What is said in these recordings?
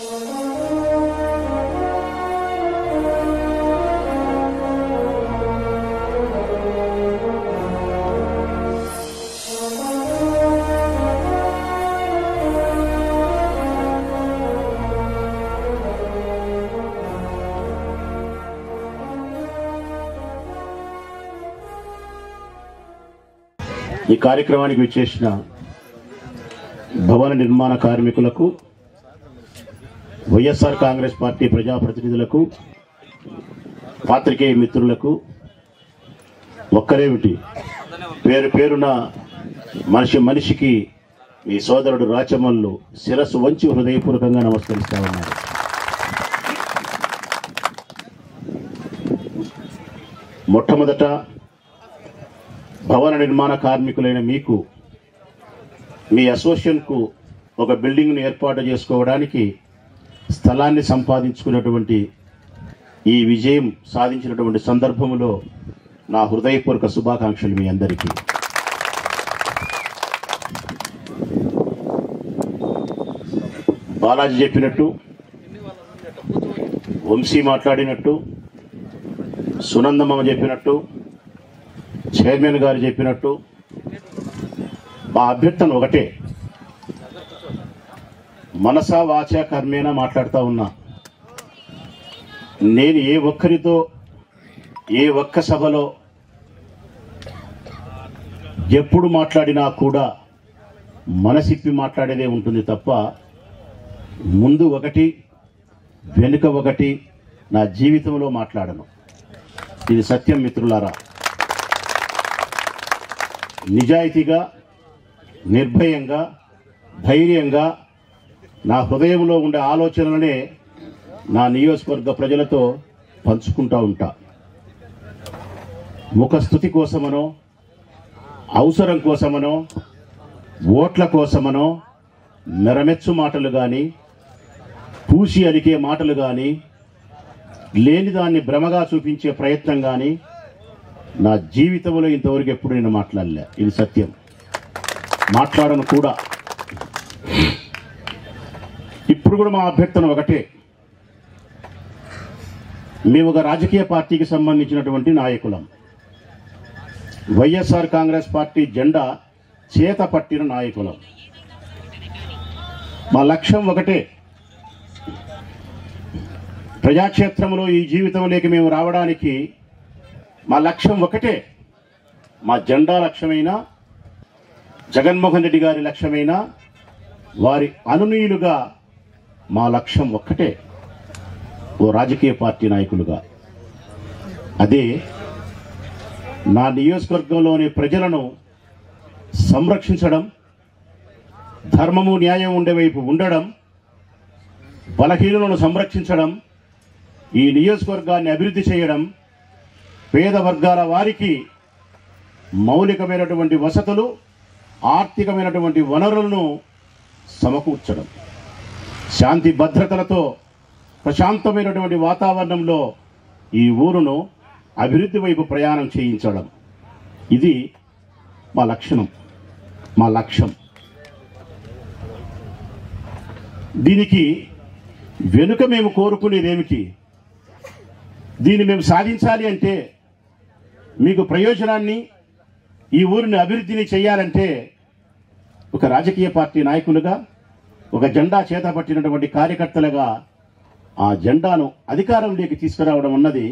ఈ కార్యక్రమానికి విచ్చేసిన భవన నిర్మాణ కార్మికులకు వైఎస్ఆర్ కాంగ్రెస్ పార్టీ ప్రజాప్రతినిధులకు పాత్రికేయ మిత్రులకు ఒక్కరేమిటి పేరు పేరున మనిషి మనిషికి ఈ సోదరుడు రాచమల్లు శిరస్సు వంచి హృదయపూర్వకంగా నమస్కరిస్తా ఉన్నారు మొట్టమొదట భవన నిర్మాణ కార్మికులైన మీకు మీ అసోసియేషన్కు ఒక బిల్డింగ్ను ఏర్పాటు చేసుకోవడానికి స్థలాన్ని సంపాదించుకున్నటువంటి ఈ విజయం సాధించినటువంటి సందర్భంలో నా హృదయపూర్వక శుభాకాంక్షలు మీ అందరికీ బాలాజీ చెప్పినట్టు వంశీ మాట్లాడినట్టు సునందమ్మ చెప్పినట్టు చైర్మన్ గారు చెప్పినట్టు మా అభ్యర్థన ఒకటే మనసా వాచ కర్మేన మాట్లాడుతూ ఉన్నా నేను ఏ ఒక్కరితో ఏ ఒక్క సభలో ఎప్పుడు మాట్లాడినా కూడా మనసిప్పి మాట్లాడేదే ఉంటుంది తప్ప ముందు ఒకటి వెనుక ఒకటి నా జీవితంలో మాట్లాడను ఇది సత్యం మిత్రులారా నిజాయితీగా నిర్భయంగా ధైర్యంగా నా హృదయంలో ఉండే ఆలోచనలనే నా నియోజకవర్గ ప్రజలతో పంచుకుంటా ఉంటా ముఖస్థుతి కోసమనో అవసరం కోసమనో ఓట్ల కోసమనో మెరమెచ్చు మాటలు కానీ పూసి అలికే మాటలు కానీ లేని దాన్ని భ్రమగా చూపించే ప్రయత్నం కానీ నా జీవితంలో ఇంతవరకు ఎప్పుడు నేను మాట్లాడలే ఇది సత్యం మాట్లాడను కూడా ఇప్పుడు కూడా మా అభ్యర్థన ఒకటే మేము ఒక రాజకీయ పార్టీకి సంబంధించినటువంటి నాయకులం వైఎస్ఆర్ కాంగ్రెస్ పార్టీ జెండా చేత పట్టిన నాయకులం మా లక్ష్యం ఒకటే ప్రజాక్షేత్రంలో ఈ జీవితంలోకి మేము రావడానికి మా లక్ష్యం ఒకటే మా జెండా లక్ష్యమైన జగన్మోహన్ రెడ్డి గారి లక్ష్యమైన వారి అనునీయులుగా మా లక్ష్యం ఒక్కటే ఓ రాజకీయ పార్టీ నాయకులుగా అదే నా నియోజకవర్గంలోని ప్రజలను సంరక్షించడం ధర్మము న్యాయం ఉండే వైపు ఉండడం బలహీనులను సంరక్షించడం ఈ నియోజకవర్గాన్ని అభివృద్ధి చేయడం పేద వర్గాల వారికి మౌలికమైనటువంటి వసతులు ఆర్థికమైనటువంటి వనరులను సమకూర్చడం శాంతి భద్రతలతో ప్రశాంతమైనటువంటి వాతావరణంలో ఈ ఊరును అభివృద్ధి వైపు ప్రయాణం చేయించడం ఇది మా లక్షణం మా లక్ష్యం దీనికి వెనుక మేము కోరుకునేది ఏమిటి దీన్ని మేము సాధించాలి అంటే మీకు ప్రయోజనాన్ని ఈ ఊరిని అభివృద్ధిని చేయాలంటే ఒక రాజకీయ పార్టీ నాయకులుగా ఒక జెండా చేత పట్టినటువంటి కార్యకర్తలుగా ఆ జెండాను అధికారంలోకి తీసుకురావడం అన్నది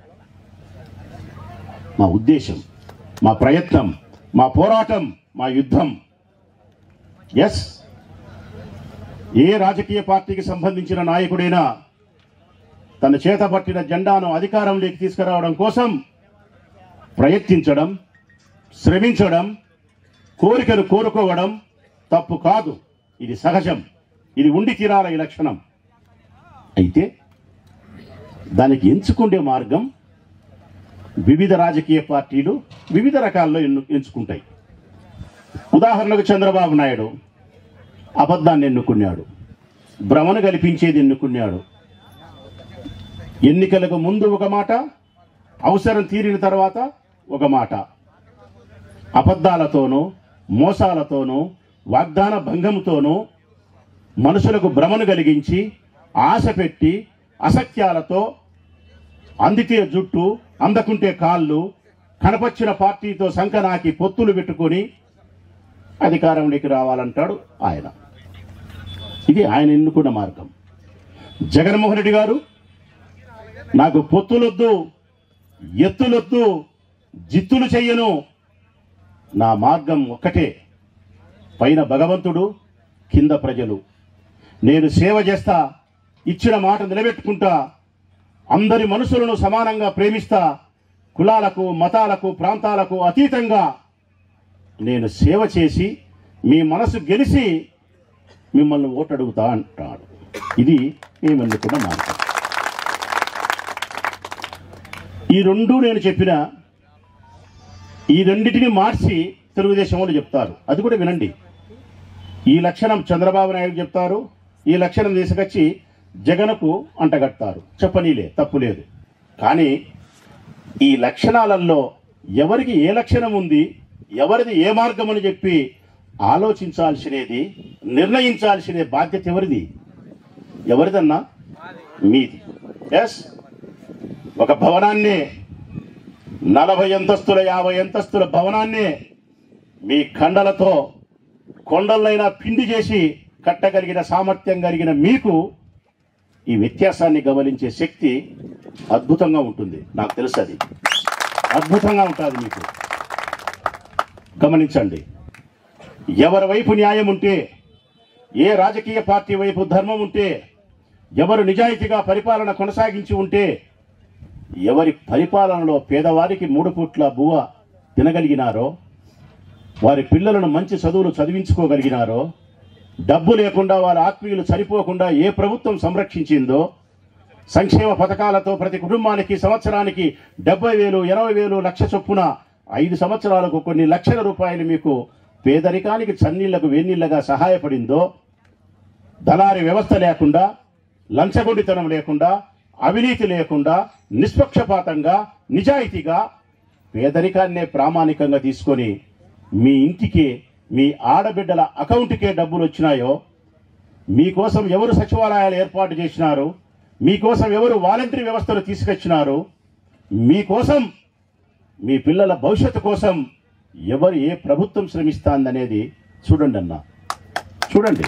మా ఉద్దేశం మా ప్రయత్నం మా పోరాటం మా యుద్ధం ఎస్ ఏ రాజకీయ పార్టీకి సంబంధించిన నాయకుడైనా తన చేత పట్టిన జెండాను అధికారంలోకి తీసుకురావడం కోసం ప్రయత్నించడం శ్రమించడం కోరికలు కోరుకోవడం తప్పు కాదు ఇది సహజం ఇది ఉండి తీరాల ఈ లక్షణం అయితే దానికి ఎంచుకునే మార్గం వివిధ రాజకీయ పార్టీలు వివిధ రకాల్లో ఎన్ను ఎంచుకుంటాయి ఉదాహరణకు చంద్రబాబు నాయుడు అబద్ధాన్ని ఎన్నుకున్నాడు భ్రమను కల్పించేది ఎన్నుకున్నాడు ఎన్నికలకు ముందు ఒక మాట అవసరం తీరిన తర్వాత ఒక మాట అబద్ధాలతోనూ మోసాలతోనూ వాగ్దాన భంగంతోనూ మనుషులకు భ్రమను కలిగించి ఆశ పెట్టి అసత్యాలతో అందితే జుట్టు అందకుంటే కాళ్ళు కనపచ్చిన పార్టీతో సంకనాకి పొత్తులు పెట్టుకొని అధికారంలోకి రావాలంటాడు ఆయన ఇది ఆయన ఎన్నుకున్న మార్గం జగన్మోహన్ రెడ్డి గారు నాకు పొత్తులొద్దు ఎత్తులొద్దు జిత్తులు చెయ్యను నా మార్గం ఒక్కటే పైన భగవంతుడు కింద ప్రజలు నేను సేవ చేస్తా ఇచ్చిన మాట నిలబెట్టుకుంటా అందరి మనుషులను సమానంగా ప్రేమిస్తా కులాలకు మతాలకు ప్రాంతాలకు అతీతంగా నేను సేవ చేసి మీ మనసు గెలిచి మిమ్మల్ని ఓటడుగుతా అంటాడు ఇది మేము ఎన్నుకున్న మార్గం ఈ రెండు నేను చెప్పిన ఈ రెండింటిని మార్చి తెలుగుదేశం వాళ్ళు చెప్తారు అది కూడా వినండి ఈ లక్షణం చంద్రబాబు నాయుడు చెప్తారు ఈ లక్షణం తీసుకొచ్చి జగన్కు అంటగడతారు చెప్పనీలే తప్పు లేదు కానీ ఈ లక్షణాలలో ఎవరికి ఏ లక్షణం ఉంది ఎవరిది ఏ మార్గం అని చెప్పి ఆలోచించాల్సినది నిర్ణయించాల్సిన బాధ్యత ఎవరిది ఎవరిదన్నా మీది ఎస్ ఒక భవనాన్ని నలభై అంతస్తుల యాభై అంతస్తుల భవనాన్ని మీ కండలతో కొండలైనా పిండి చేసి కట్టగలిగిన సామర్థ్యం కలిగిన మీకు ఈ వ్యత్యాసాన్ని గమనించే శక్తి అద్భుతంగా ఉంటుంది నాకు తెలుసు అది అద్భుతంగా ఉంటుంది మీకు గమనించండి ఎవరి వైపు న్యాయం ఉంటే ఏ రాజకీయ పార్టీ వైపు ధర్మం ఉంటే ఎవరు నిజాయితీగా పరిపాలన కొనసాగించి ఉంటే ఎవరి పరిపాలనలో పేదవారికి మూడు పూట్ల బువ్వ తినగలిగినారో వారి పిల్లలను మంచి చదువులు చదివించుకోగలిగినారో డబ్బు లేకుండా వాళ్ళ ఆత్మీయులు చనిపోకుండా ఏ ప్రభుత్వం సంరక్షించిందో సంక్షేమ పథకాలతో ప్రతి కుటుంబానికి సంవత్సరానికి డెబ్బై వేలు ఎనభై వేలు లక్ష చొప్పున ఐదు సంవత్సరాలకు కొన్ని లక్షల రూపాయలు మీకు పేదరికానికి చన్నీళ్లకు వేన్నీళ్లగా సహాయపడిందో దళారి వ్యవస్థ లేకుండా లంచగొండితనం లేకుండా అవినీతి లేకుండా నిష్పక్షపాతంగా నిజాయితీగా పేదరికాన్నే ప్రామాణికంగా తీసుకొని మీ ఇంటికి మీ ఆడబిడ్డల అకౌంట్కే డబ్బులు వచ్చినాయో మీకోసం ఎవరు సచివాలయాలు ఏర్పాటు చేసినారు మీకోసం ఎవరు వాలంటరీ వ్యవస్థలు తీసుకొచ్చినారు మీకోసం మీ పిల్లల భవిష్యత్తు కోసం ఎవరు ఏ ప్రభుత్వం శ్రమిస్తాందనేది చూడండి అన్న చూడండి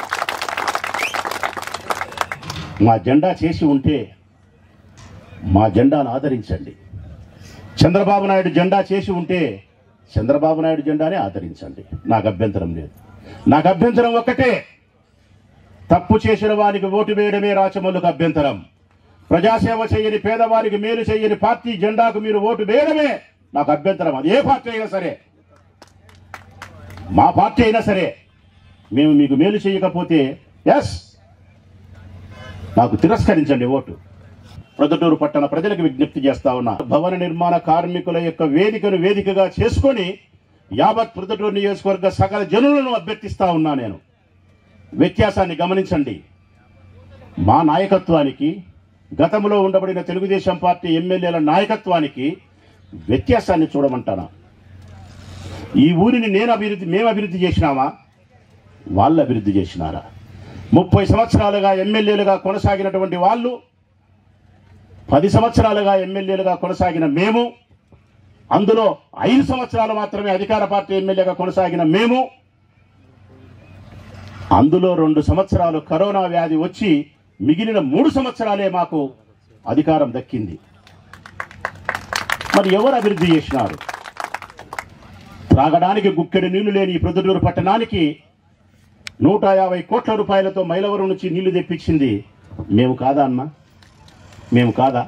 మా జెండా చేసి ఉంటే మా జెండాను ఆదరించండి చంద్రబాబు నాయుడు జెండా చేసి ఉంటే చంద్రబాబు నాయుడు జెండానే ఆదరించండి నాకు అభ్యంతరం లేదు నాకు అభ్యంతరం ఒక్కటే తప్పు చేసిన వారికి ఓటు వేయడమే రాచమల్లుకు అభ్యంతరం ప్రజాసేవ చేయని పేదవారికి మేలు చేయని పార్టీ జెండాకు మీరు ఓటు వేయడమే నాకు అభ్యంతరం అది ఏ పార్టీ అయినా సరే మా పార్టీ అయినా సరే మేము మీకు మేలు చేయకపోతే ఎస్ నాకు తిరస్కరించండి ఓటు ప్రొద్దుటూరు పట్టణ ప్రజలకు విజ్ఞప్తి చేస్తా ఉన్నా భవన నిర్మాణ కార్మికుల యొక్క వేదికను వేదికగా చేసుకొని యావత్ ప్రొద్దుటూరు నియోజకవర్గ సకల జనులను అభ్యర్థిస్తా ఉన్నా నేను వ్యత్యాసాన్ని గమనించండి మా నాయకత్వానికి గతంలో ఉండబడిన తెలుగుదేశం పార్టీ ఎమ్మెల్యేల నాయకత్వానికి వ్యత్యాసాన్ని చూడమంటానా ఈ ఊరిని నేను అభివృద్ధి మేము అభివృద్ధి చేసినామా వాళ్ళు అభివృద్ధి చేసినారా ముప్పై సంవత్సరాలుగా ఎమ్మెల్యేలుగా కొనసాగినటువంటి వాళ్ళు పది సంవత్సరాలుగా ఎమ్మెల్యేలుగా కొనసాగిన మేము అందులో ఐదు సంవత్సరాలు మాత్రమే అధికార పార్టీ ఎమ్మెల్యేగా కొనసాగిన మేము అందులో రెండు సంవత్సరాలు కరోనా వ్యాధి వచ్చి మిగిలిన మూడు సంవత్సరాలే మాకు అధికారం దక్కింది మరి ఎవరు అభివృద్ధి చేసినారు త్రాగడానికి గుక్కెడు నీళ్లు లేని ఈ ప్రొద్దుటూరు పట్టణానికి నూట యాభై కోట్ల రూపాయలతో మైలవరం నుంచి నీళ్లు తెప్పించింది మేము కాదా అన్నా మేము కాదా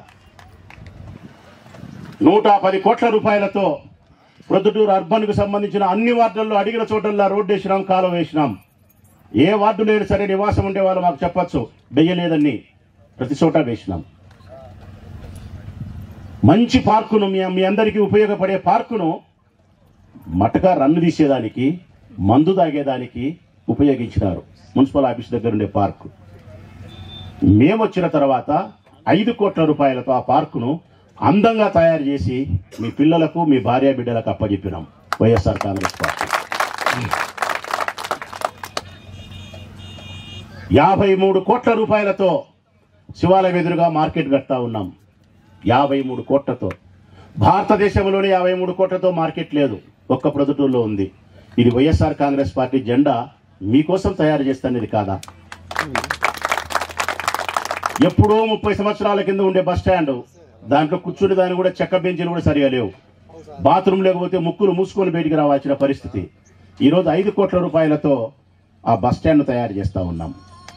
నూట పది కోట్ల రూపాయలతో ప్రొద్దుటూరు అర్బన్కు సంబంధించిన అన్ని వార్డుల్లో అడిగిన చోటల్లా రోడ్డు వేసినాం కాలువ వేసినాం ఏ వార్డు లేని సరే నివాసం ఉండే వాళ్ళు మాకు చెప్పచ్చు వెయ్యలేదని ప్రతి చోట వేసినాం మంచి పార్కును మీ మీ అందరికీ ఉపయోగపడే పార్కును మటకా రన్ను తీసేదానికి మందు తాగేదానికి ఉపయోగించినారు మున్సిపల్ ఆఫీస్ దగ్గర ఉండే పార్కు మేము వచ్చిన తర్వాత ఐదు కోట్ల రూపాయలతో ఆ పార్కును అందంగా తయారు చేసి మీ పిల్లలకు మీ భార్య బిడ్డలకు అప్పచెప్పినాం వైఎస్ఆర్ కాంగ్రెస్ పార్టీ యాభై మూడు కోట్ల రూపాయలతో శివాలయం ఎదురుగా మార్కెట్ కడతా ఉన్నాం యాభై మూడు కోట్లతో భారతదేశంలోనే యాభై మూడు కోట్లతో మార్కెట్ లేదు ఒక్క ప్రొద్దుటూరులో ఉంది ఇది వైఎస్ఆర్ కాంగ్రెస్ పార్టీ జెండా మీకోసం తయారు చేస్తున్నది కాదా ఎప్పుడో ముప్పై సంవత్సరాల కింద ఉండే బస్ స్టాండ్ దాంట్లో కూర్చుని దాన్ని కూడా చెక్క బెంచీలు కూడా సరిగా లేవు బాత్రూమ్ లేకపోతే ముక్కులు మూసుకొని బయటికి రావాల్సిన పరిస్థితి ఈరోజు ఐదు కోట్ల రూపాయలతో ఆ బస్ స్టాండ్ తయారు చేస్తా ఉన్నాం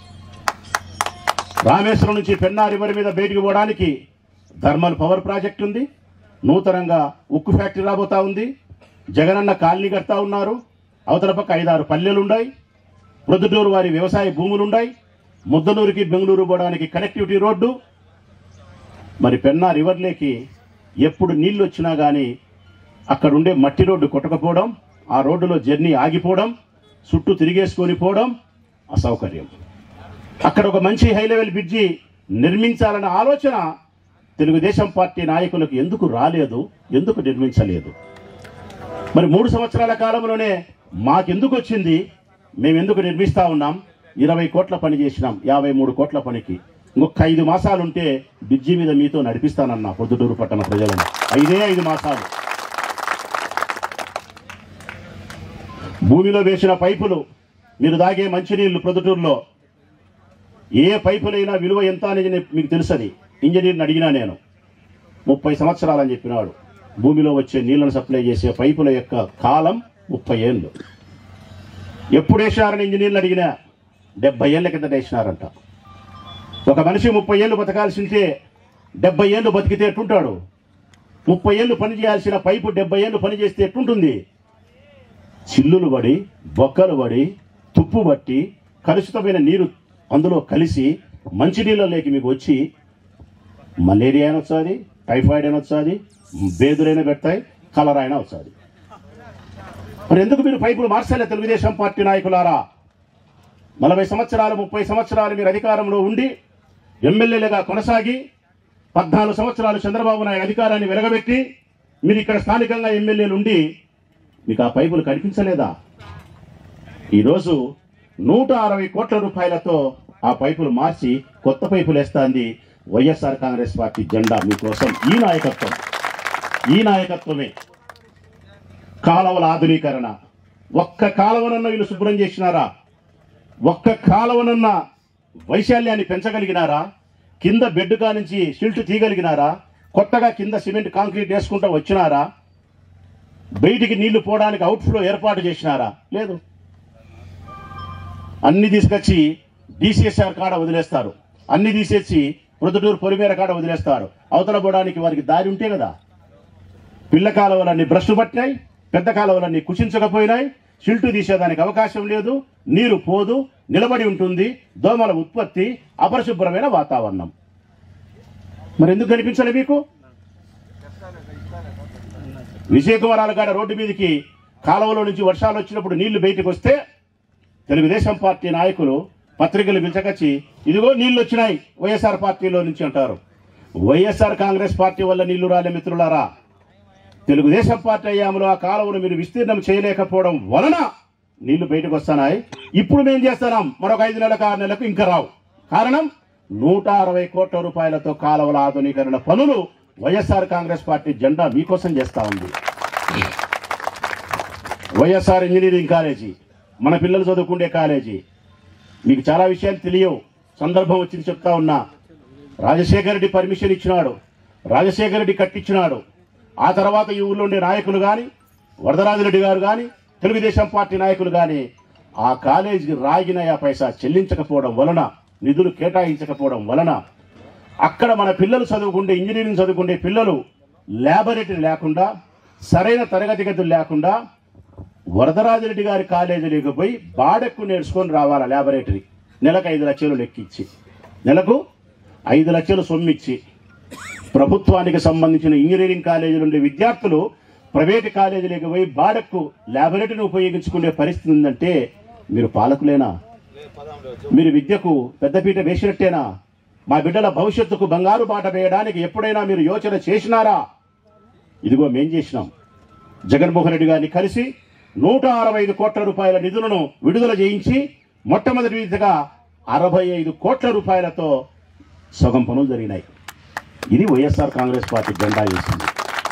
రామేశ్వరం నుంచి పెన్నా రివర్ మీద బయటికి పోవడానికి థర్మల్ పవర్ ప్రాజెక్ట్ ఉంది నూతనంగా ఉక్కు ఫ్యాక్టరీ రాబోతా ఉంది జగనన్న కాలనీ కడతా ఉన్నారు అవతల పక్క ఐదారు పల్లెలు ఉన్నాయి ప్రొద్దుటూరు వారి వ్యవసాయ భూములు ఉన్నాయి ముద్దనూరుకి బెంగళూరు పోవడానికి కనెక్టివిటీ రోడ్డు మరి పెన్నా రివర్లేకి ఎప్పుడు నీళ్ళు వచ్చినా కానీ అక్కడ ఉండే మట్టి రోడ్డు కొట్టకపోవడం ఆ రోడ్డులో జర్నీ ఆగిపోవడం చుట్టూ తిరిగేసుకొని పోవడం అసౌకర్యం అక్కడ ఒక మంచి హై లెవెల్ బ్రిడ్జి నిర్మించాలన్న ఆలోచన తెలుగుదేశం పార్టీ నాయకులకు ఎందుకు రాలేదు ఎందుకు నిర్మించలేదు మరి మూడు సంవత్సరాల కాలంలోనే మాకెందుకు వచ్చింది మేము ఎందుకు నిర్మిస్తా ఉన్నాం ఇరవై కోట్ల పని చేసినాం యాభై మూడు కోట్ల పనికి ఇంకొక ఐదు మాసాలు ఉంటే బ్రిడ్జి మీద మీతో నడిపిస్తానన్నా పొద్దుటూరు పట్టణ ప్రజలను ఐదే ఐదు మాసాలు భూమిలో వేసిన పైపులు మీరు దాగే మంచినీళ్లు ప్రొద్దుటూరులో ఏ పైపులైనా విలువ ఎంత అనేది నే- మీకు తెలుసది ఇంజనీర్ని అడిగినా నేను ముప్పై సంవత్సరాలని చెప్పినాడు భూమిలో వచ్చే నీళ్లను సప్లై చేసే పైపుల యొక్క కాలం ముప్పై ఏళ్ళు ఎప్పుడు వేసినారని ఇంజనీర్లు అడిగినా డెబ్బై ఏళ్ళ కింద వేసినారంట ఒక మనిషి ముప్పై ఏళ్ళు బతకాల్సి ఉంటే డెబ్బై ఏళ్ళు బతికితే ఎట్టుంటాడు ముప్పై ఏళ్ళు పని చేయాల్సిన పైపు డెబ్బై ఏళ్ళు పని చేస్తే ఎట్టుంటుంది చిల్లులు పడి బొక్కలు పడి తుప్పు పట్టి కలుషితమైన నీరు అందులో కలిసి మంచినీళ్ళలోకి మీకు వచ్చి మలేరియా అయినా వచ్చాది టైఫాయిడ్ అయినా వచ్చాది బేదులైనా పెడతాయి కలరా అయినా వచ్చాది మరి ఎందుకు మీరు పైపులు మార్చలే తెలుగుదేశం పార్టీ నాయకులారా నలభై సంవత్సరాలు ముప్పై సంవత్సరాలు మీరు అధికారంలో ఉండి ఎమ్మెల్యేలుగా కొనసాగి పద్నాలుగు సంవత్సరాలు చంద్రబాబు నాయుడు అధికారాన్ని వెలగబెట్టి మీరు ఇక్కడ స్థానికంగా ఎమ్మెల్యేలు ఉండి మీకు ఆ పైపులు కనిపించలేదా ఈరోజు నూట అరవై కోట్ల రూపాయలతో ఆ పైపులు మార్చి కొత్త పైపులు వేస్తాంది వైఎస్ఆర్ కాంగ్రెస్ పార్టీ జెండా మీకోసం ఈ నాయకత్వం ఈ నాయకత్వమే కాలువల ఆధునీకరణ ఒక్క కాలువనన్న వీళ్ళు శుభ్రం చేసినారా ఒక్క కాలువనన్న వైశాల్యాన్ని పెంచగలిగినారా కింద బెడ్ కా నుంచి సిల్ట్ తీయగలిగినారా కొత్తగా కింద సిమెంట్ కాంక్రీట్ వేసుకుంటూ వచ్చినారా బయటికి నీళ్లు పోవడానికి అవుట్ఫ్లో ఏర్పాటు చేసినారా లేదు అన్ని తీసుకొచ్చి డిసిఎస్ఆర్ కాడ వదిలేస్తారు అన్ని తీసేసి ప్రొద్దుటూరు పొలిమేర కాడ వదిలేస్తారు అవతల పోవడానికి వారికి దారి ఉంటే కదా పిల్ల కాలువలన్నీ బ్రష్ పట్టినాయి పెద్ద కాలువలన్నీ కుషించకపోయినాయి షిల్టు తీసేదానికి అవకాశం లేదు నీరు పోదు నిలబడి ఉంటుంది దోమల ఉత్పత్తి అపరిశుభ్రమైన వాతావరణం మరి ఎందుకు కనిపించలే మీకు విజయకుమారాల కాడ రోడ్డు మీదకి కాలువలో నుంచి వర్షాలు వచ్చినప్పుడు నీళ్లు బయటకు వస్తే తెలుగుదేశం పార్టీ నాయకులు పత్రికలు పిలిచకొచ్చి ఇదిగో నీళ్లు వచ్చినాయి వైఎస్ఆర్ పార్టీలో నుంచి అంటారు వైఎస్ఆర్ కాంగ్రెస్ పార్టీ వల్ల నీళ్లు రాలే మిత్రులారా తెలుగుదేశం పార్టీ అయ్యాములో ఆ కాలువను మీరు విస్తీర్ణం చేయలేకపోవడం వలన నీళ్లు బయటకు వస్తున్నాయి ఇప్పుడు మేము చేస్తున్నాం మరొక ఐదు నెలలకు ఆరు నెలలకు ఇంకా రావు కారణం నూట అరవై కోట్ల రూపాయలతో కాలువల ఆధునీకరణ పనులు వైఎస్ఆర్ కాంగ్రెస్ పార్టీ జెండా మీకోసం చేస్తా ఉంది వైఎస్ఆర్ ఇంజనీరింగ్ కాలేజీ మన పిల్లలు చదువుకునే కాలేజీ మీకు చాలా విషయాలు తెలియవు సందర్భం వచ్చింది చెప్తా ఉన్నా రాజశేఖర రెడ్డి పర్మిషన్ ఇచ్చినాడు రాజశేఖర రెడ్డి కట్టించినాడు ఆ తర్వాత ఈ ఊళ్ళో ఉండే నాయకులు కానీ వరదరాజరెడ్డి గారు కానీ తెలుగుదేశం పార్టీ నాయకులు కానీ ఆ కాలేజీకి రాగిన ఆ పైసా చెల్లించకపోవడం వలన నిధులు కేటాయించకపోవడం వలన అక్కడ మన పిల్లలు చదువుకుంటే ఇంజనీరింగ్ చదువుకుంటే పిల్లలు ల్యాబొరేటరీ లేకుండా సరైన తరగతి గదులు లేకుండా వరదరాజరెడ్డి గారి కాలేజీలోకి పోయి బాడెక్కు నేర్చుకొని రావాలా ల్యాబొరేటరీ నెలకు ఐదు లక్షలు లెక్కిచ్చి నెలకు ఐదు లక్షలు సొమ్మిచ్చి ప్రభుత్వానికి సంబంధించిన ఇంజనీరింగ్ కాలేజీలు ఉండే విద్యార్థులు ప్రైవేట్ కాలేజీలకు పోయి బాడెక్కు ల్యాబొరేటరీని ఉపయోగించుకునే పరిస్థితి ఉందంటే మీరు పాలకులేనా మీరు విద్యకు పెద్దపీట వేసినట్టేనా మా బిడ్డల భవిష్యత్తుకు బంగారు బాట వేయడానికి ఎప్పుడైనా మీరు యోచన చేసినారా ఇదిగో మేం చేసినాం జగన్మోహన్ రెడ్డి గారిని కలిసి నూట అరవై ఐదు కోట్ల రూపాయల నిధులను విడుదల చేయించి మొట్టమొదటి విడతగా అరవై ఐదు కోట్ల రూపాయలతో సగం పనులు జరిగినాయి ఇది వైఎస్ఆర్ కాంగ్రెస్ పార్టీ జెండా వేసింది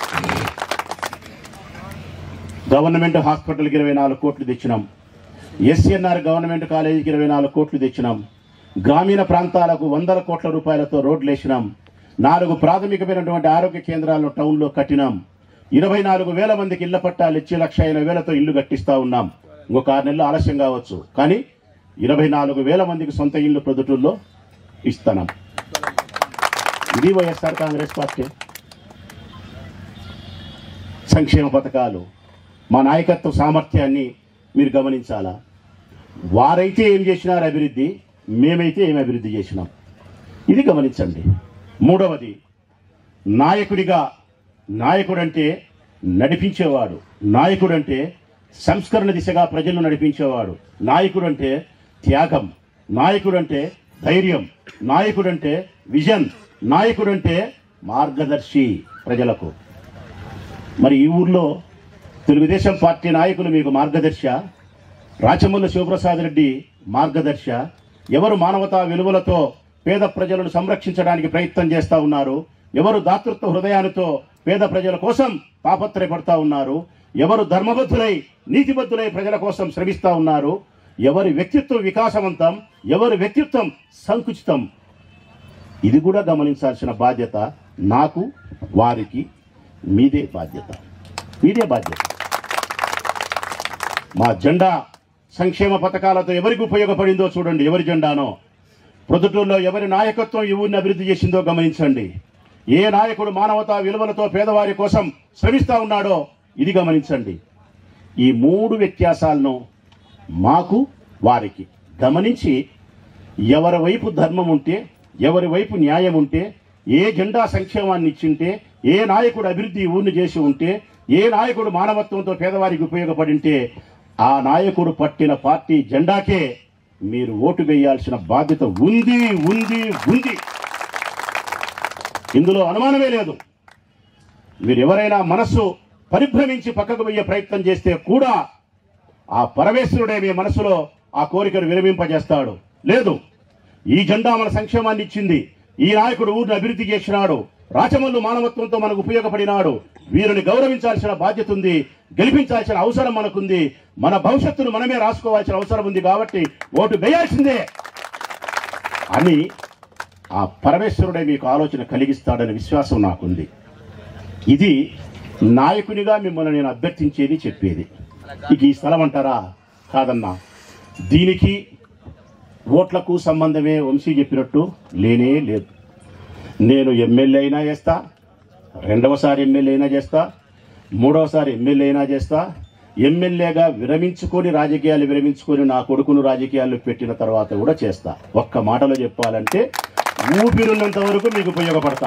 గవర్నమెంట్ హాస్పిటల్కి ఇరవై నాలుగు కోట్లు తెచ్చినాం ఎస్ఎన్ఆర్ గవర్నమెంట్ కాలేజీకి ఇరవై నాలుగు కోట్లు తెచ్చినాం గ్రామీణ ప్రాంతాలకు వందల కోట్ల రూపాయలతో రోడ్లు వేసినాం నాలుగు ప్రాథమికమైనటువంటి ఆరోగ్య కేంద్రాలను టౌన్లో కట్టినాం ఇరవై నాలుగు వేల మందికి ఇళ్ల పట్టాలు ఇచ్చి లక్ష ఎనభై వేలతో ఇల్లు కట్టిస్తా ఉన్నాం ఇంకొక ఆరు నెలలు ఆలస్యం కావచ్చు కానీ ఇరవై నాలుగు వేల మందికి సొంత ఇల్లు ప్రొద్దుటూరులో ఇస్తున్నాం ఇది వైఎస్ఆర్ కాంగ్రెస్ పార్టీ సంక్షేమ పథకాలు మా నాయకత్వ సామర్థ్యాన్ని మీరు గమనించాలా వారైతే ఏం చేసినారు అభివృద్ధి మేమైతే ఏం అభివృద్ధి చేసినాం ఇది గమనించండి మూడవది నాయకుడిగా నాయకుడంటే నడిపించేవాడు నాయకుడంటే సంస్కరణ దిశగా ప్రజలను నడిపించేవాడు నాయకుడంటే త్యాగం నాయకుడంటే ధైర్యం నాయకుడంటే విజన్ నాయకుడంటే మార్గదర్శి ప్రజలకు మరి ఈ ఊర్లో తెలుగుదేశం పార్టీ నాయకులు మీకు మార్గదర్శ రాచమల్లి శివప్రసాద్ రెడ్డి మార్గదర్శ ఎవరు మానవతా విలువలతో పేద ప్రజలను సంరక్షించడానికి ప్రయత్నం చేస్తా ఉన్నారు ఎవరు దాతృత్వ హృదయాలతో పేద ప్రజల కోసం తాపత్రయపడతా ఉన్నారు ఎవరు ధర్మబద్ధులై నీతిబద్ధులై ప్రజల కోసం శ్రమిస్తా ఉన్నారు ఎవరి వ్యక్తిత్వం వికాసవంతం ఎవరి వ్యక్తిత్వం సంకుచితం ఇది కూడా గమనించాల్సిన బాధ్యత నాకు వారికి మీదే బాధ్యత మీదే బాధ్యత మా జెండా సంక్షేమ పథకాలతో ఎవరికి ఉపయోగపడిందో చూడండి ఎవరి జెండానో ప్రొద్దుటూరులో ఎవరి నాయకత్వం ఈ ఊరిని అభివృద్ధి చేసిందో గమనించండి ఏ నాయకుడు మానవతా విలువలతో పేదవారి కోసం శ్రమిస్తా ఉన్నాడో ఇది గమనించండి ఈ మూడు వ్యత్యాసాలను మాకు వారికి గమనించి ఎవరి వైపు ధర్మం ఉంటే ఎవరి వైపు న్యాయం ఉంటే ఏ జెండా సంక్షేమాన్ని ఇచ్చింటే ఏ నాయకుడు అభివృద్ధి ఈ ఊరిని చేసి ఉంటే ఏ నాయకుడు మానవత్వంతో పేదవారికి ఉపయోగపడి ఉంటే ఆ నాయకుడు పట్టిన పార్టీ జెండాకే మీరు ఓటు వేయాల్సిన బాధ్యత ఉంది ఉంది ఉంది ఇందులో అనుమానమే లేదు మీరు ఎవరైనా మనస్సు పరిభ్రమించి పక్కకు వెయ్యే ప్రయత్నం చేస్తే కూడా ఆ పరమేశ్వరుడే మీ మనసులో ఆ కోరికను విరమింపజేస్తాడు లేదు ఈ జెండా మన సంక్షేమాన్ని ఇచ్చింది ఈ నాయకుడు ఊరిని అభివృద్ధి చేసినాడు రాచమల్లు మానవత్వంతో మనకు ఉపయోగపడినాడు వీరిని గౌరవించాల్సిన బాధ్యత ఉంది గెలిపించాల్సిన అవసరం మనకుంది మన భవిష్యత్తును మనమే రాసుకోవాల్సిన అవసరం ఉంది కాబట్టి ఓటు వేయాల్సిందే అని ఆ పరమేశ్వరుడే మీకు ఆలోచన కలిగిస్తాడనే విశ్వాసం నాకుంది ఇది నాయకునిగా మిమ్మల్ని నేను అభ్యర్థించేది చెప్పేది ఇక ఈ స్థలం అంటారా కాదన్నా దీనికి ఓట్లకు సంబంధమే వంశీ చెప్పినట్టు లేనే లేదు నేను ఎమ్మెల్యే అయినా చేస్తా రెండవసారి ఎమ్మెల్యే అయినా చేస్తా మూడవసారి ఎమ్మెల్యే అయినా చేస్తా ఎమ్మెల్యేగా విరమించుకొని రాజకీయాలు విరమించుకొని నా కొడుకును రాజకీయాల్లో పెట్టిన తర్వాత కూడా చేస్తా ఒక్క మాటలో చెప్పాలంటే ఊపిరున్నంత వరకు మీకు ఉపయోగపడతా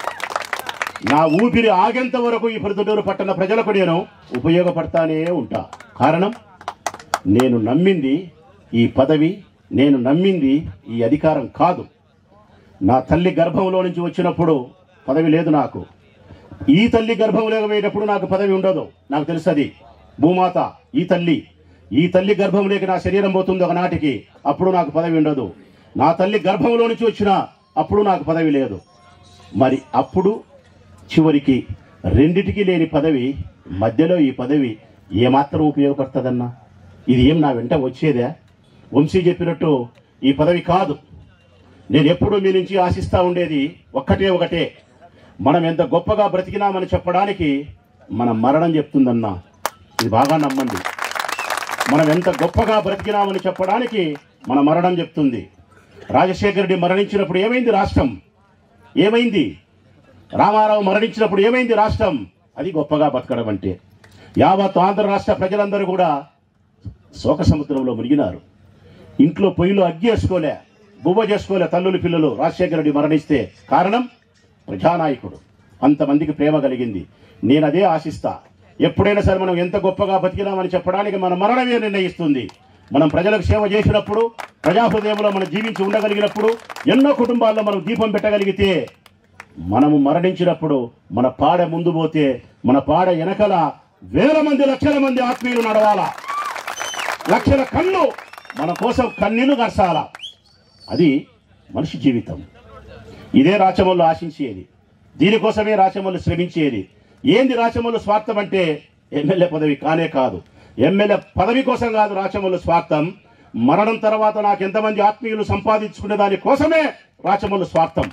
నా ఊపిరి ఆగేంత వరకు ఈ ప్రొద్దుటూరు పట్టణ ప్రజలకు నేను ఉపయోగపడతానే ఉంటా కారణం నేను నమ్మింది ఈ పదవి నేను నమ్మింది ఈ అధికారం కాదు నా తల్లి గర్భంలో నుంచి వచ్చినప్పుడు పదవి లేదు నాకు ఈ తల్లి గర్భంలో పోయేటప్పుడు నాకు పదవి ఉండదు నాకు తెలుసది భూమాత ఈ తల్లి ఈ తల్లి గర్భంలోకి నా శరీరం పోతుంది ఒకనాటికి అప్పుడు నాకు పదవి ఉండదు నా తల్లి గర్భంలో నుంచి వచ్చిన అప్పుడు నాకు పదవి లేదు మరి అప్పుడు చివరికి రెండిటికి లేని పదవి మధ్యలో ఈ పదవి ఏమాత్రం ఉపయోగపడుతుందన్నా ఇది ఏం నా వెంట వచ్చేదే వంశీ చెప్పినట్టు ఈ పదవి కాదు నేను ఎప్పుడూ మీ నుంచి ఆశిస్తా ఉండేది ఒక్కటే ఒకటే మనం ఎంత గొప్పగా బ్రతికినామని చెప్పడానికి మన మరణం చెప్తుందన్నా ఇది బాగా నమ్మండి మనం ఎంత గొప్పగా బ్రతికినామని చెప్పడానికి మన మరణం చెప్తుంది రాజశేఖర రెడ్డి మరణించినప్పుడు ఏమైంది రాష్ట్రం ఏమైంది రామారావు మరణించినప్పుడు ఏమైంది రాష్ట్రం అది గొప్పగా బతకడం అంటే యావత్ ఆంధ్ర రాష్ట్ర ప్రజలందరూ కూడా శోక సముద్రంలో మునిగినారు ఇంట్లో పొయ్యిలో అగ్గి వేసుకోలే గువ్వ చేసుకోలే తల్లులు పిల్లలు రాజశేఖర రెడ్డి మరణిస్తే కారణం ప్రజానాయకుడు అంతమందికి ప్రేమ కలిగింది నేను అదే ఆశిస్తా ఎప్పుడైనా సరే మనం ఎంత గొప్పగా బతికినామని చెప్పడానికి మన మరణమే నిర్ణయిస్తుంది మనం ప్రజలకు సేవ చేసినప్పుడు ప్రజాహృదయంలో మనం జీవించి ఉండగలిగినప్పుడు ఎన్నో కుటుంబాల్లో మనం దీపం పెట్టగలిగితే మనము మరణించినప్పుడు మన పాడ ముందు పోతే మన పాడ వెనకల వేల మంది లక్షల మంది ఆత్మీయులు నడవాలా లక్షల కళ్ళు మన కోసం కన్నీళ్లు కరసాల అది మనిషి జీవితం ఇదే రాచమల్లు ఆశించేది దీనికోసమే రాచమల్లు శ్రమించేది ఏంది రాచమల్లు స్వార్థం అంటే ఎమ్మెల్యే పదవి కానే కాదు ఎమ్మెల్యే పదవి కోసం కాదు రాచమల్లు స్వార్థం మరణం తర్వాత నాకు ఎంతమంది ఆత్మీయులు సంపాదించుకునే దాని కోసమే రాచమల్లు స్వార్థం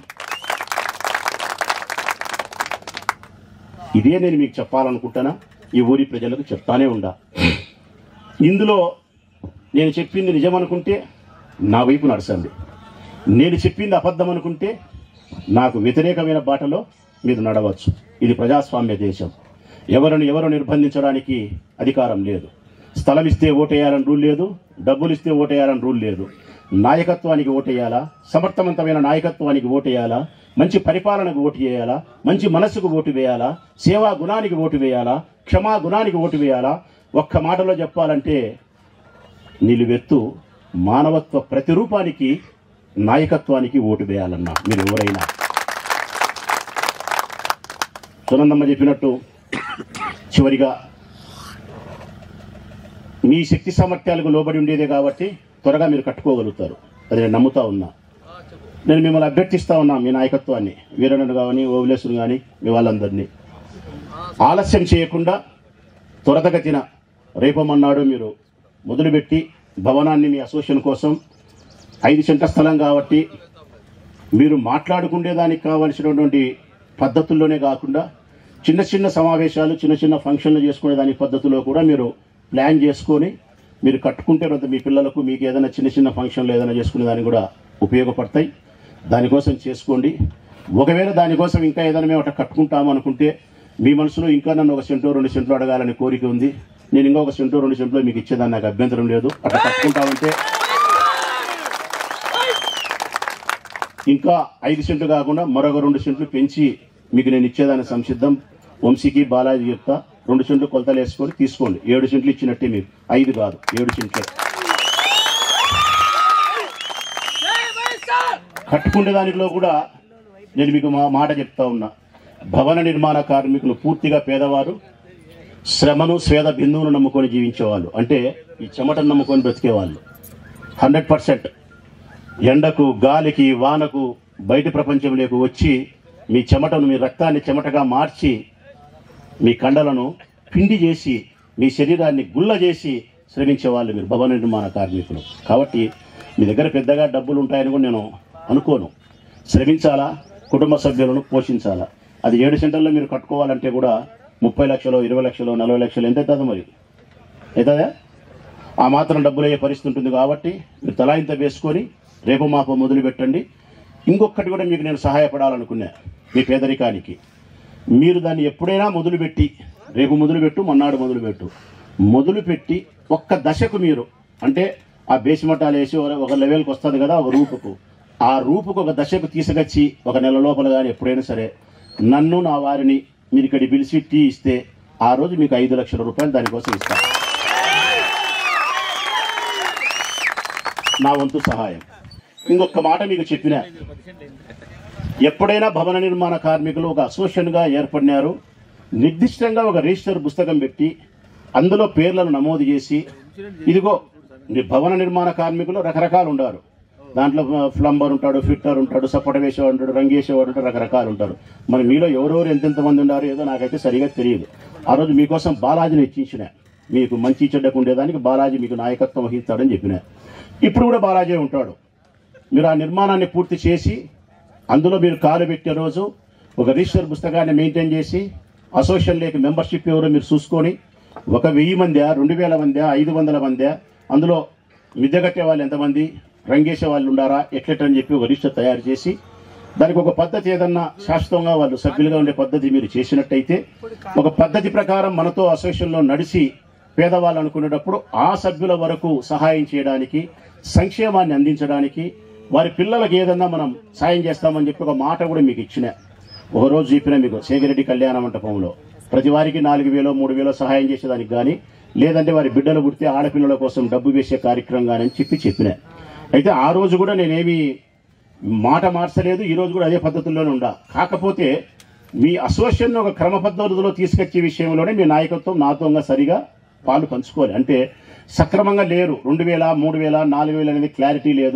ఇదే నేను మీకు చెప్పాలనుకుంటానా ఈ ఊరి ప్రజలకు చెప్తానే ఉండా ఇందులో నేను చెప్పింది నిజం అనుకుంటే నా వైపు నడచండి నేను చెప్పింది అబద్ధం అనుకుంటే నాకు వ్యతిరేకమైన బాటలో మీరు నడవచ్చు ఇది ప్రజాస్వామ్య దేశం ఎవరిని ఎవరు నిర్బంధించడానికి అధికారం లేదు స్థలం ఇస్తే ఓటేయాలని రూల్ లేదు డబ్బులు ఇస్తే ఓటేయాలని రూల్ లేదు నాయకత్వానికి ఓటేయాలా సమర్థవంతమైన నాయకత్వానికి ఓటేయాలా మంచి పరిపాలనకు ఓటు చేయాలా మంచి మనస్సుకు ఓటు వేయాలా సేవా గుణానికి ఓటు వేయాలా క్షమా గుణానికి ఓటు వేయాలా ఒక్క మాటలో చెప్పాలంటే నిలువెత్తు మానవత్వ ప్రతిరూపానికి నాయకత్వానికి ఓటు వేయాలన్నా మీరు ఎవరైనా సునందమ్మ చెప్పినట్టు చివరిగా మీ శక్తి సామర్థ్యాలకు లోబడి ఉండేదే కాబట్టి త్వరగా మీరు కట్టుకోగలుగుతారు అది నేను నమ్ముతా ఉన్నా నేను మిమ్మల్ని అభ్యర్థిస్తా ఉన్నా మీ నాయకత్వాన్ని వీరన్నను కానీ ఓవిలేసును కానీ మీ వాళ్ళందరినీ ఆలస్యం చేయకుండా త్వరతగతిన రేపమన్నాడు మీరు మొదలుపెట్టి భవనాన్ని మీ అసోసియేషన్ కోసం ఐదు సెంట్ల స్థలం కాబట్టి మీరు మాట్లాడుకునేదానికి కావలసినటువంటి పద్ధతుల్లోనే కాకుండా చిన్న చిన్న సమావేశాలు చిన్న చిన్న ఫంక్షన్లు చేసుకునే దాని పద్ధతిలో కూడా మీరు ప్లాన్ చేసుకొని మీరు కట్టుకుంటే కొంత మీ పిల్లలకు మీకు ఏదైనా చిన్న చిన్న ఫంక్షన్లు ఏదైనా చేసుకునే దానికి కూడా ఉపయోగపడతాయి దానికోసం చేసుకోండి ఒకవేళ దానికోసం ఇంకా ఏదైనా మేము అట్లా కట్టుకుంటాము అనుకుంటే మీ మనసులో ఇంకా నన్ను ఒక సెంటో రెండు సెంట్లు అడగాలని కోరిక ఉంది నేను ఇంకా ఒక సెంటో రెండు సెంట్లో మీకు ఇచ్చేదాన్ని నాకు అభ్యంతరం లేదు అట్లా కట్టుకుంటామంటే ఇంకా ఐదు సెంట్లు కాకుండా మరొక రెండు సెంట్లు పెంచి మీకు నేను ఇచ్చేదాన్ని సంసిద్ధం వంశీకి బాలాజీ చెప్తా రెండు సెంట్లు కొలతలు వేసుకొని తీసుకోండి ఏడు సెంట్లు ఇచ్చినట్టే మీకు ఐదు కాదు ఏడు సెంట్లే కట్టుకునే దానిలో కూడా నేను మీకు మా మాట చెప్తా ఉన్నా భవన నిర్మాణ కార్మికులు పూర్తిగా పేదవారు శ్రమను స్వేద బిందువును నమ్ముకొని జీవించేవాళ్ళు అంటే ఈ చెమటను నమ్ముకొని బ్రతికేవాళ్ళు హండ్రెడ్ పర్సెంట్ ఎండకు గాలికి వానకు బయట ప్రపంచంలోకి వచ్చి మీ చెమటను మీ రక్తాన్ని చెమటగా మార్చి మీ కండలను పిండి చేసి మీ శరీరాన్ని గుల్ల చేసి శ్రమించే వాళ్ళు మీరు భవన నిర్మాణ కార్మికులు కాబట్టి మీ దగ్గర పెద్దగా డబ్బులు ఉంటాయని కూడా నేను అనుకోను శ్రమించాలా కుటుంబ సభ్యులను పోషించాలా అది ఏడు సెంటర్లో మీరు కట్టుకోవాలంటే కూడా ముప్పై లక్షలు ఇరవై లక్షలు నలభై లక్షలు ఎంత అవుతుంది మరి అవుతుందా ఆ మాత్రం డబ్బులు అయ్యే పరిస్థితి ఉంటుంది కాబట్టి మీరు తలా ఇంత వేసుకొని రేపు మాప మొదలు పెట్టండి ఇంకొకటి కూడా మీకు నేను సహాయపడాలనుకున్నా మీ పేదరికానికి మీరు దాన్ని ఎప్పుడైనా మొదలుపెట్టి రేపు మొదలుపెట్టు మొన్నాడు మొదలుపెట్టు మొదలుపెట్టి ఒక్క దశకు మీరు అంటే ఆ బేసిమట్టాలు వేసి ఒక- ఒక లెవెల్కి వస్తుంది కదా ఒక రూపుకు ఆ రూపుకు ఒక దశకు తీసుకొచ్చి ఒక నెల లోపల కానీ ఎప్పుడైనా సరే నన్ను నా వారిని మీరు ఇక్కడ పిలిచి టీ ఇస్తే ఆ రోజు మీకు ఐదు లక్షల రూపాయలు దానికోసం ఇస్తాను నా వంతు సహాయం ఇంకొక మాట మీకు చెప్పిన ఎప్పుడైనా భవన నిర్మాణ కార్మికులు ఒక అసోసియేషన్గా ఏర్పడినారు నిర్దిష్టంగా ఒక రిజిస్టర్ పుస్తకం పెట్టి అందులో పేర్లను నమోదు చేసి ఇదిగో ని- భవన నిర్మాణ కార్మికులు రకరకాలు ఉంటారు దాంట్లో ప్లంబర్ ఉంటాడు ఫిట్టర్ ఉంటాడు సపోట వేసేవాడు ఉంటాడు రంగు వేసేవాడు ఉంటాడు రకరకాలు ఉంటారు మరి మీలో ఎవరెవరు ఎంతెంత మంది ఉన్నారు ఏదో నాకైతే సరిగా తెలియదు ఆ రోజు మీకోసం బాలాజీని ఇచ్చించిన మీకు మంచి చెడ్డకు ఉండేదానికి బాలాజీ మీకు నాయకత్వం వహిస్తాడని చెప్పిన ఇప్పుడు కూడా బాలాజీ ఉంటాడు మీరు ఆ నిర్మాణాన్ని పూర్తి చేసి అందులో మీరు కాలు పెట్టే రోజు ఒక రిజిస్టర్ పుస్తకాన్ని మెయింటైన్ చేసి అసోసియేషన్ లేక మెంబర్షిప్ ఎవరో మీరు చూసుకొని ఒక వెయ్యి మందా రెండు వేల మందా ఐదు వందల మందా అందులో మిద్దె కట్టే వాళ్ళు ఎంతమంది రంగేసే వాళ్ళు ఉండారా ఎట్లెట్లని చెప్పి ఒక రిజిస్టర్ తయారు చేసి దానికి ఒక పద్ధతి ఏదన్నా శాశ్వతంగా వాళ్ళు సభ్యులుగా ఉండే పద్ధతి మీరు చేసినట్టయితే ఒక పద్ధతి ప్రకారం మనతో అసోసియేషన్లో నడిచి పేదవాళ్ళు అనుకునేటప్పుడు ఆ సభ్యుల వరకు సహాయం చేయడానికి సంక్షేమాన్ని అందించడానికి వారి పిల్లలకు ఏదన్నా మనం సాయం చేస్తామని చెప్పి ఒక మాట కూడా మీకు ఇచ్చిన ఒక రోజు చెప్పిన మీకు శేఖరెడ్డి కళ్యాణ మంటపంలో ప్రతి వారికి నాలుగు వేలో మూడు వేలో సహాయం చేసేదానికి కానీ లేదంటే వారి బిడ్డలు పుడితే ఆడపిల్లల కోసం డబ్బు వేసే కార్యక్రమం కానీ అని చెప్పి చెప్పిన అయితే ఆ రోజు కూడా నేనేమి మాట మార్చలేదు ఈ రోజు కూడా అదే పద్ధతుల్లోనే ఉండా కాకపోతే మీ అసోసియేషన్ ఒక క్రమ పద్ధతిలో తీసుకొచ్చే విషయంలోనే మీ నాయకత్వం నాతో ఇంకా సరిగా పాలు పంచుకోవాలి అంటే సక్రమంగా లేరు రెండు వేల మూడు వేల నాలుగు వేలు అనేది క్లారిటీ లేదు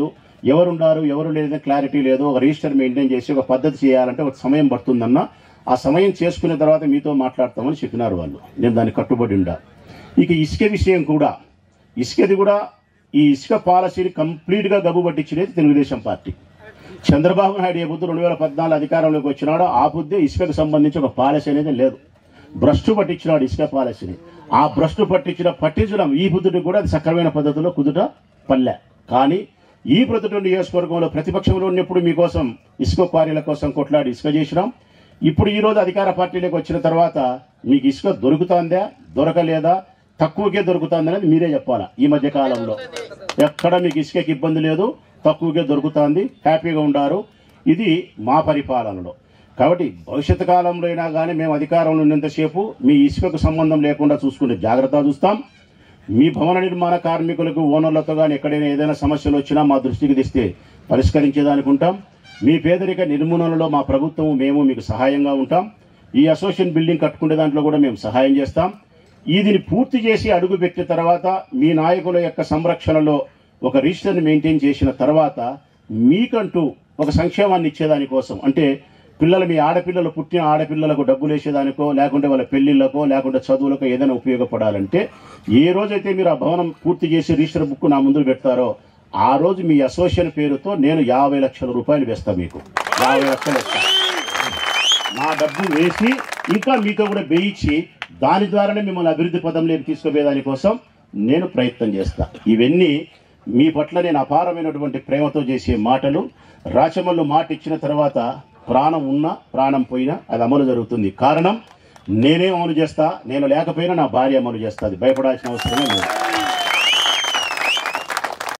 ఎవరున్నారు ఎవరు లేదని క్లారిటీ లేదు ఒక రిజిస్టర్ మెయింటైన్ చేసి ఒక పద్ధతి చేయాలంటే ఒక సమయం పడుతుందన్న ఆ సమయం చేసుకున్న తర్వాత మీతో మాట్లాడతామని చెప్పినారు వాళ్ళు నేను దాన్ని కట్టుబడి ఉండా ఇక ఇసుక విషయం కూడా ఇసుకది కూడా ఈ ఇసుక పాలసీని కంప్లీట్గా గబ్బు పట్టించినది తెలుగుదేశం పార్టీ చంద్రబాబు నాయుడు ఏ బుద్ధి రెండు వేల పద్నాలుగు అధికారంలోకి వచ్చినాడో ఆ బుద్ధి ఇసుకకు సంబంధించి ఒక పాలసీ అనేది లేదు భ్రష్టు పట్టించినాడు ఇసుక పాలసీని ఆ భ్రష్టు పట్టించిన పట్టించడం ఈ బుద్ధుడికి కూడా అది సక్రమైన పద్ధతిలో కుదుట పల్లె కానీ ఈ ప్రతిటి నియోజకవర్గంలో ప్రతిపక్షంలో ఉన్నప్పుడు మీకోసం ఇసుక క్వారీల కోసం కొట్లాడి ఇసుక చేసినాం ఇప్పుడు ఈ రోజు అధికార పార్టీలోకి వచ్చిన తర్వాత మీకు ఇసుక దొరుకుతుందా దొరకలేదా తక్కువకే దొరుకుతుంది అనేది మీరే చెప్పాలా ఈ మధ్య కాలంలో ఎక్కడ మీకు ఇసుకకి ఇబ్బంది లేదు తక్కువకే దొరుకుతుంది హ్యాపీగా ఉండారు ఇది మా పరిపాలనలో కాబట్టి భవిష్యత్ కాలంలో అయినా కానీ మేము అధికారంలో ఉన్నంతసేపు మీ ఇసుకకు సంబంధం లేకుండా చూసుకునే జాగ్రత్త చూస్తాం మీ భవన నిర్మాణ కార్మికులకు ఓనర్లతో కానీ ఎక్కడైనా ఏదైనా సమస్యలు వచ్చినా మా దృష్టికి తెస్తే పరిష్కరించేదానికి ఉంటాం మీ పేదరిక నిర్మూలనలో మా ప్రభుత్వం మేము మీకు సహాయంగా ఉంటాం ఈ అసోసియేషన్ బిల్డింగ్ కట్టుకునే దాంట్లో కూడా మేము సహాయం చేస్తాం దీన్ని పూర్తి చేసి అడుగు పెట్టిన తర్వాత మీ నాయకుల యొక్క సంరక్షణలో ఒక రిజిస్టర్ని మెయింటైన్ చేసిన తర్వాత మీకంటూ ఒక సంక్షేమాన్ని ఇచ్చేదాని కోసం అంటే పిల్లలు మీ ఆడపిల్లలు పుట్టిన ఆడపిల్లలకు డబ్బులు వేసేదానికో లేకుంటే వాళ్ళ పెళ్లిళ్ళకో లేకుంటే చదువులకో ఏదైనా ఉపయోగపడాలంటే ఏ రోజైతే మీరు ఆ భవనం పూర్తి చేసి రిజిస్టర్ బుక్ నా ముందు పెడతారో ఆ రోజు మీ అసోసియేషన్ పేరుతో నేను యాభై లక్షల రూపాయలు వేస్తాను మీకు యాభై లక్షలు ఇస్తాను నా డబ్బు వేసి ఇంకా మీతో కూడా వేయించి దాని ద్వారానే మిమ్మల్ని అభివృద్ధి పదంలోకి తీసుకుపోయేదాని కోసం నేను ప్రయత్నం చేస్తా ఇవన్నీ మీ పట్ల నేను అపారమైనటువంటి ప్రేమతో చేసే మాటలు రాచమల్లు మాట ఇచ్చిన తర్వాత ప్రాణం ఉన్నా ప్రాణం పోయినా అది అమలు జరుగుతుంది కారణం నేనే అమలు చేస్తా నేను లేకపోయినా నా భార్య అమలు చేస్తుంది భయపడాల్సిన అవసరమే లేదు